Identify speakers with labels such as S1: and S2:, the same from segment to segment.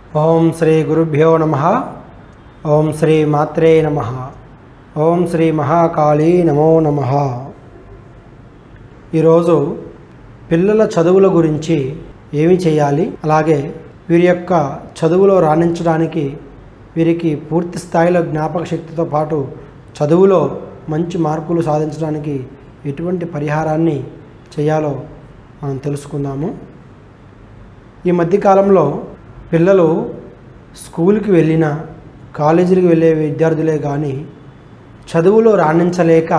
S1: ఓం శ్రీ గురుభ్యో నమ ఓం శ్రీ మాత్రే నమ ఓం శ్రీ మహాకాళీ నమో నమ ఈరోజు పిల్లల చదువుల గురించి ఏమి చేయాలి అలాగే వీరి యొక్క చదువులో రాణించడానికి వీరికి పూర్తి స్థాయిలో జ్ఞాపక శక్తితో పాటు చదువులో మంచి మార్కులు సాధించడానికి ఎటువంటి పరిహారాన్ని చేయాలో మనం తెలుసుకుందాము ఈ మధ్యకాలంలో పిల్లలు స్కూల్కి వెళ్ళిన కాలేజీలకు వెళ్ళే విద్యార్థులే కానీ చదువులో రాణించలేక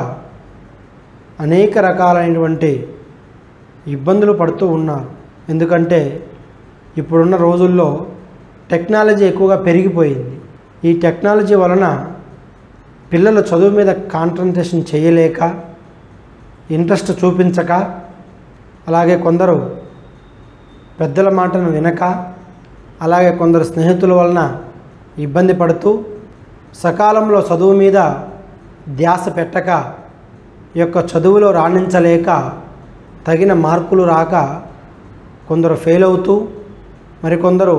S1: అనేక రకాలైనటువంటి ఇబ్బందులు పడుతూ ఉన్నారు ఎందుకంటే ఇప్పుడున్న రోజుల్లో టెక్నాలజీ ఎక్కువగా పెరిగిపోయింది ఈ టెక్నాలజీ వలన పిల్లలు చదువు మీద కాన్సన్ట్రేషన్ చేయలేక ఇంట్రెస్ట్ చూపించక అలాగే కొందరు పెద్దల మాటను వినక అలాగే కొందరు స్నేహితుల వలన ఇబ్బంది పడుతూ సకాలంలో చదువు మీద ధ్యాస పెట్టక ఈ యొక్క చదువులో రాణించలేక తగిన మార్కులు రాక కొందరు ఫెయిల్ అవుతూ మరికొందరు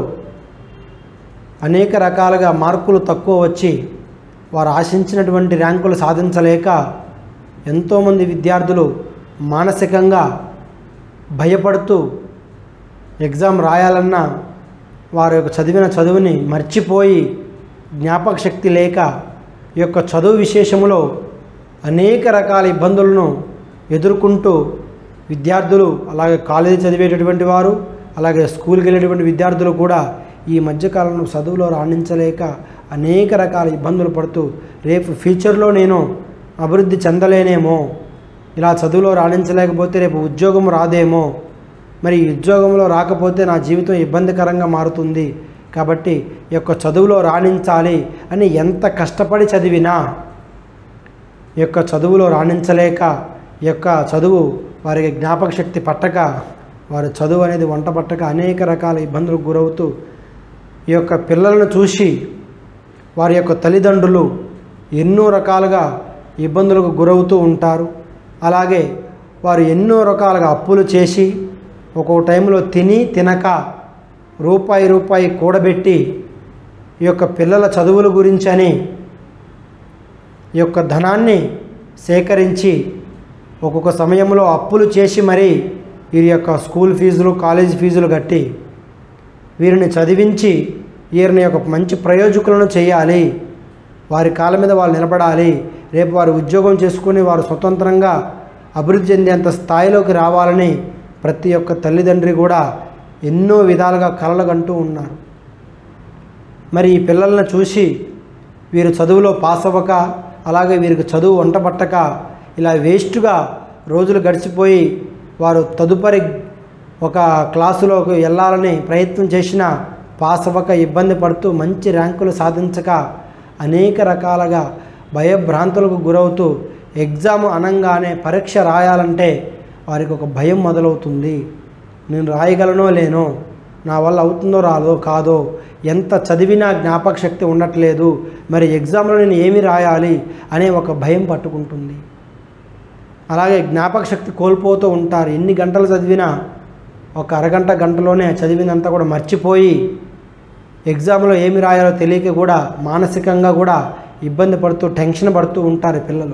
S1: అనేక రకాలుగా మార్కులు తక్కువ వచ్చి వారు ఆశించినటువంటి ర్యాంకులు సాధించలేక ఎంతోమంది విద్యార్థులు మానసికంగా భయపడుతూ ఎగ్జామ్ రాయాలన్నా వారి యొక్క చదివిన చదువుని మర్చిపోయి జ్ఞాపక శక్తి లేక ఈ యొక్క చదువు విశేషములో అనేక రకాల ఇబ్బందులను ఎదుర్కొంటూ విద్యార్థులు అలాగే కాలేజీ చదివేటటువంటి వారు అలాగే స్కూల్కి వెళ్ళేటువంటి విద్యార్థులు కూడా ఈ మధ్యకాలంలో చదువులో రాణించలేక అనేక రకాల ఇబ్బందులు పడుతూ రేపు ఫ్యూచర్లో నేను అభివృద్ధి చెందలేనేమో ఇలా చదువులో రాణించలేకపోతే రేపు ఉద్యోగం రాదేమో మరి ఈ ఉద్యోగంలో రాకపోతే నా జీవితం ఇబ్బందికరంగా మారుతుంది కాబట్టి ఈ యొక్క చదువులో రాణించాలి అని ఎంత కష్టపడి చదివినా ఈ యొక్క చదువులో రాణించలేక ఈ యొక్క చదువు వారికి జ్ఞాపక శక్తి పట్టక వారు చదువు అనేది వంట పట్టక అనేక రకాల ఇబ్బందులకు గురవుతూ ఈ యొక్క పిల్లలను చూసి వారి యొక్క తల్లిదండ్రులు ఎన్నో రకాలుగా ఇబ్బందులకు గురవుతూ ఉంటారు అలాగే వారు ఎన్నో రకాలుగా అప్పులు చేసి ఒక్కొక్క టైంలో తిని తినక రూపాయి రూపాయి కూడబెట్టి ఈ యొక్క పిల్లల చదువుల గురించి అని ఈ యొక్క ధనాన్ని సేకరించి ఒక్కొక్క సమయంలో అప్పులు చేసి మరీ వీరి యొక్క స్కూల్ ఫీజులు కాలేజ్ ఫీజులు కట్టి వీరిని చదివించి వీరిని యొక్క మంచి ప్రయోజకులను చేయాలి వారి కాళ్ళ మీద వాళ్ళు నిలబడాలి రేపు వారు ఉద్యోగం చేసుకుని వారు స్వతంత్రంగా అభివృద్ధి చెందేంత స్థాయిలోకి రావాలని ప్రతి ఒక్క తల్లిదండ్రి కూడా ఎన్నో విధాలుగా కలలుగంటూ ఉన్నారు మరి ఈ పిల్లల్ని చూసి వీరు చదువులో పాస్ అవ్వక అలాగే వీరికి చదువు వంటపట్టక ఇలా వేస్ట్గా రోజులు గడిచిపోయి వారు తదుపరి ఒక క్లాసులోకి వెళ్ళాలని ప్రయత్నం చేసినా పాస్ అవ్వక ఇబ్బంది పడుతూ మంచి ర్యాంకులు సాధించక అనేక రకాలుగా భయభ్రాంతులకు గురవుతూ ఎగ్జామ్ అనంగానే పరీక్ష రాయాలంటే వారికి ఒక భయం మొదలవుతుంది నేను రాయగలనో లేనో నా వల్ల అవుతుందో రాదో కాదో ఎంత చదివినా జ్ఞాపక శక్తి ఉండట్లేదు మరి ఎగ్జామ్లో నేను ఏమి రాయాలి అనే ఒక భయం పట్టుకుంటుంది అలాగే జ్ఞాపక శక్తి కోల్పోతూ ఉంటారు ఎన్ని గంటలు చదివినా ఒక అరగంట గంటలోనే చదివినంతా కూడా మర్చిపోయి ఎగ్జామ్లో ఏమి రాయాలో తెలియక కూడా మానసికంగా కూడా ఇబ్బంది పడుతూ టెన్షన్ పడుతూ ఉంటారు పిల్లలు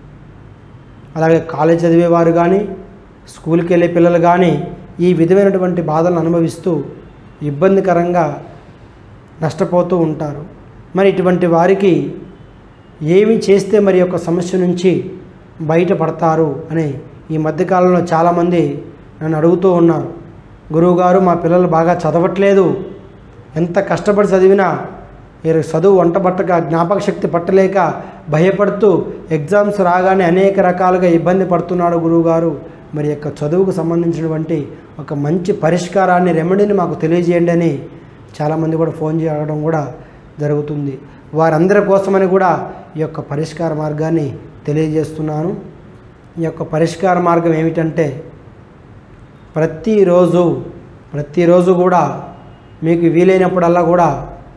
S1: అలాగే కాలేజ్ చదివేవారు కానీ స్కూల్కి వెళ్ళే పిల్లలు కానీ ఈ విధమైనటువంటి బాధలను అనుభవిస్తూ ఇబ్బందికరంగా నష్టపోతూ ఉంటారు మరి ఇటువంటి వారికి ఏమి చేస్తే మరి యొక్క సమస్య నుంచి బయటపడతారు అని ఈ మధ్యకాలంలో చాలామంది నన్ను అడుగుతూ ఉన్నారు గురువుగారు మా పిల్లలు బాగా చదవట్లేదు ఎంత కష్టపడి చదివినా వీరికి చదువు వంట పట్టక జ్ఞాపక శక్తి పట్టలేక భయపడుతూ ఎగ్జామ్స్ రాగానే అనేక రకాలుగా ఇబ్బంది పడుతున్నాడు గురువుగారు మరి యొక్క చదువుకు సంబంధించినటువంటి ఒక మంచి పరిష్కారాన్ని రెమెడీని మాకు తెలియజేయండి అని చాలామంది కూడా ఫోన్ చేయడం కూడా జరుగుతుంది వారందరి కోసమని కూడా ఈ యొక్క పరిష్కార మార్గాన్ని తెలియజేస్తున్నాను ఈ యొక్క పరిష్కార మార్గం ఏమిటంటే ప్రతిరోజు ప్రతిరోజు కూడా మీకు వీలైనప్పుడల్లా కూడా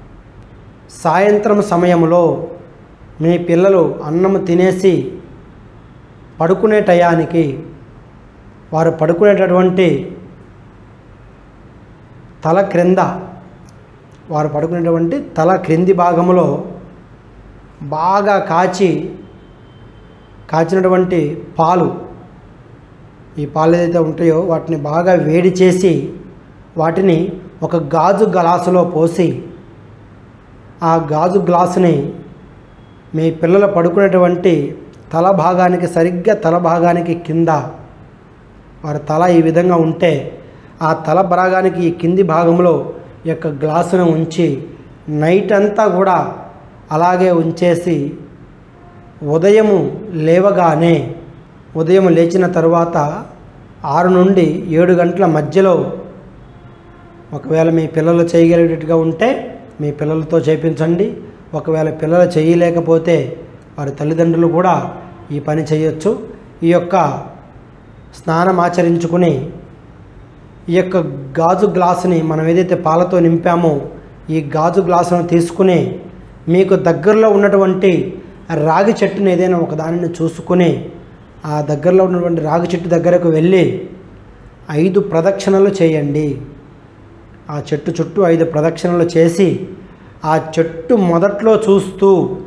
S1: సాయంత్రం సమయంలో మీ పిల్లలు అన్నం తినేసి పడుకునే టయానికి వారు పడుకునేటటువంటి తల క్రింద వారు పడుకునేటువంటి తల క్రింది భాగంలో బాగా కాచి కాచినటువంటి పాలు ఈ పాలు ఏదైతే ఉంటాయో వాటిని బాగా వేడి చేసి వాటిని ఒక గాజు గ్లాసులో పోసి ఆ గాజు గ్లాసుని మీ పిల్లలు పడుకునేటువంటి తల భాగానికి సరిగ్గా తల భాగానికి కింద వారి తల ఈ విధంగా ఉంటే ఆ తల భాగానికి ఈ కింది భాగంలో ఈ యొక్క గ్లాసును ఉంచి నైట్ అంతా కూడా అలాగే ఉంచేసి ఉదయము లేవగానే ఉదయం లేచిన తర్వాత ఆరు నుండి ఏడు గంటల మధ్యలో ఒకవేళ మీ పిల్లలు చేయగలిగేటట్టుగా ఉంటే మీ పిల్లలతో చేపించండి ఒకవేళ పిల్లలు చేయలేకపోతే వారి తల్లిదండ్రులు కూడా ఈ పని చేయొచ్చు ఈ యొక్క స్నానం ఆచరించుకుని ఈ యొక్క గాజు గ్లాసుని మనం ఏదైతే పాలతో నింపామో ఈ గాజు గ్లాసును తీసుకుని మీకు దగ్గరలో ఉన్నటువంటి రాగి చెట్టుని ఏదైనా ఒక దానిని చూసుకుని ఆ దగ్గరలో ఉన్నటువంటి రాగి చెట్టు దగ్గరకు వెళ్ళి ఐదు ప్రదక్షిణలు చేయండి ఆ చెట్టు చుట్టూ ఐదు ప్రదక్షిణలు చేసి ఆ చెట్టు మొదట్లో చూస్తూ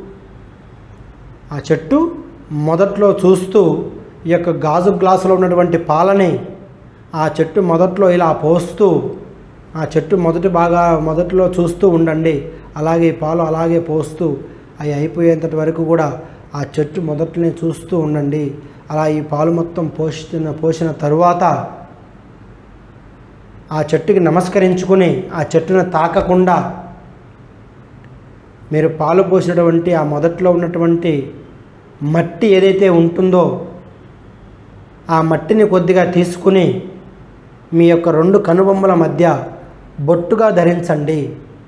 S1: ఆ చెట్టు మొదట్లో చూస్తూ ఈ యొక్క గాజు గ్లాసులో ఉన్నటువంటి పాలని ఆ చెట్టు మొదట్లో ఇలా పోస్తూ ఆ చెట్టు మొదటి బాగా మొదట్లో చూస్తూ ఉండండి అలాగే ఈ పాలు అలాగే పోస్తూ అవి అయిపోయేంతటి వరకు కూడా ఆ చెట్టు మొదట్లోనే చూస్తూ ఉండండి అలా ఈ పాలు మొత్తం పోషిస్తున్న పోసిన తరువాత ఆ చెట్టుకి నమస్కరించుకుని ఆ చెట్టును తాకకుండా మీరు పాలు పోసినటువంటి ఆ మొదట్లో ఉన్నటువంటి మట్టి ఏదైతే ఉంటుందో ఆ మట్టిని కొద్దిగా తీసుకుని మీ యొక్క రెండు కనుబొమ్మల మధ్య బొట్టుగా ధరించండి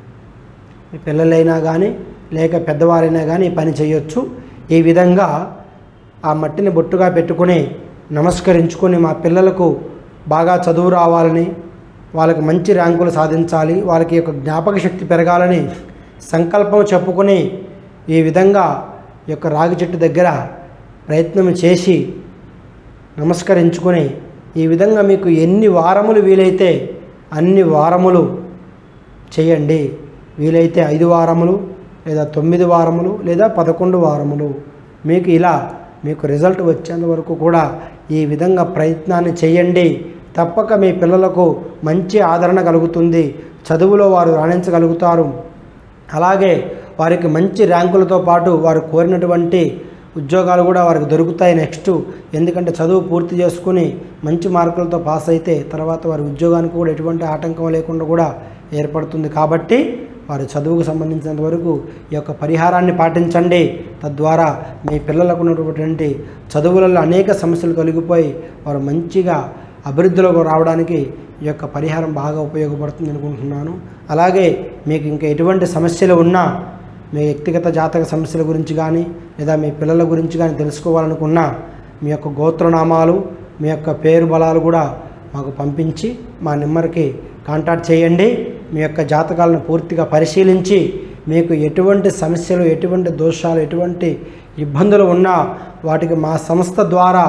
S1: మీ పిల్లలైనా కానీ లేక పెద్దవారైనా కానీ ఈ పని చేయొచ్చు ఈ విధంగా ఆ మట్టిని బొట్టుగా పెట్టుకుని నమస్కరించుకొని మా పిల్లలకు బాగా చదువు రావాలని వాళ్ళకి మంచి ర్యాంకులు సాధించాలి వాళ్ళకి యొక్క జ్ఞాపక శక్తి పెరగాలని సంకల్పం చెప్పుకొని ఈ విధంగా ఈ యొక్క రాగి చెట్టు దగ్గర ప్రయత్నం చేసి నమస్కరించుకొని ఈ విధంగా మీకు ఎన్ని వారములు వీలైతే అన్ని వారములు చేయండి వీలైతే ఐదు వారములు లేదా తొమ్మిది వారములు లేదా పదకొండు వారములు మీకు ఇలా మీకు రిజల్ట్ వచ్చేంత వరకు కూడా ఈ విధంగా ప్రయత్నాన్ని చేయండి తప్పక మీ పిల్లలకు మంచి ఆదరణ కలుగుతుంది చదువులో వారు రాణించగలుగుతారు అలాగే వారికి మంచి ర్యాంకులతో పాటు వారు కోరినటువంటి ఉద్యోగాలు కూడా వారికి దొరుకుతాయి నెక్స్ట్ ఎందుకంటే చదువు పూర్తి చేసుకుని మంచి మార్కులతో పాస్ అయితే తర్వాత వారి ఉద్యోగానికి కూడా ఎటువంటి ఆటంకం లేకుండా కూడా ఏర్పడుతుంది కాబట్టి వారి చదువుకు సంబంధించినంత వరకు ఈ యొక్క పరిహారాన్ని పాటించండి తద్వారా మీ పిల్లలకు ఉన్నటువంటి చదువులలో అనేక సమస్యలు తొలగిపోయి వారు మంచిగా అభివృద్ధిలోకి రావడానికి ఈ యొక్క పరిహారం బాగా ఉపయోగపడుతుంది అనుకుంటున్నాను అలాగే మీకు ఇంకా ఎటువంటి సమస్యలు ఉన్నా మీ వ్యక్తిగత జాతక సమస్యల గురించి కానీ లేదా మీ పిల్లల గురించి కానీ తెలుసుకోవాలనుకున్నా మీ యొక్క గోత్రనామాలు మీ యొక్క పేరు బలాలు కూడా మాకు పంపించి మా నెంబర్కి కాంటాక్ట్ చేయండి మీ యొక్క జాతకాలను పూర్తిగా పరిశీలించి మీకు ఎటువంటి సమస్యలు ఎటువంటి దోషాలు ఎటువంటి ఇబ్బందులు ఉన్నా వాటికి మా సంస్థ ద్వారా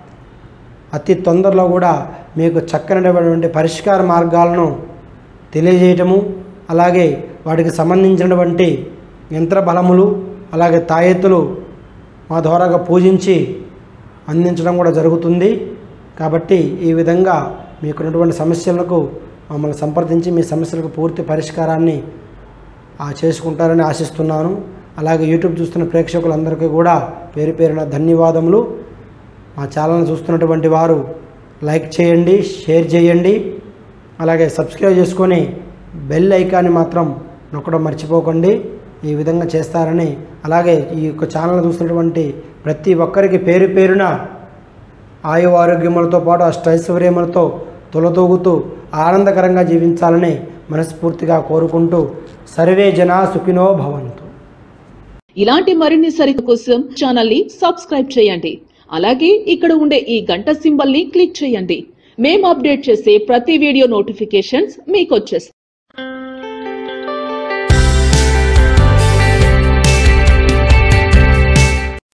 S1: అతి తొందరలో కూడా మీకు చక్కనటువంటి పరిష్కార మార్గాలను తెలియజేయటము అలాగే వాటికి సంబంధించినటువంటి యంత్ర బలములు అలాగే తాయెత్తులు మా ద్వారాగా పూజించి అందించడం కూడా జరుగుతుంది కాబట్టి ఈ విధంగా మీకున్నటువంటి సమస్యలకు మమ్మల్ని సంప్రదించి మీ సమస్యలకు పూర్తి పరిష్కారాన్ని ఆ చేసుకుంటారని ఆశిస్తున్నాను అలాగే యూట్యూబ్ చూస్తున్న ప్రేక్షకులందరికీ కూడా పేరు పేరున ధన్యవాదములు మా ఛానల్ని చూస్తున్నటువంటి వారు లైక్ చేయండి షేర్ చేయండి అలాగే సబ్స్క్రైబ్ చేసుకొని బెల్ ఐకాన్ని మాత్రం నొక్కడం మర్చిపోకండి ఈ విధంగా చేస్తారని అలాగే ఈ యొక్క ఛానల్ చూస్తున్నటువంటి ప్రతి ఒక్కరికి పేరు పేరున ఆయు ఆరోగ్యములతో పాటు అష్టైశ్వర్యములతో తొలతూగుతూ ఆనందకరంగా జీవించాలని మనస్ఫూర్తిగా కోరుకుంటూ సర్వే జనా సుఖినో భవంతు
S2: ఇలాంటి మరిన్ని సరిత కోసం ఛానల్ ని సబ్స్క్రైబ్ చేయండి అలాగే ఇక్కడ ఉండే ఈ గంట సింబల్ ని క్లిక్ చేయండి మేము అప్డేట్ చేసే ప్రతి వీడియో నోటిఫికేషన్స్ మీకు వచ్చేస్తాయి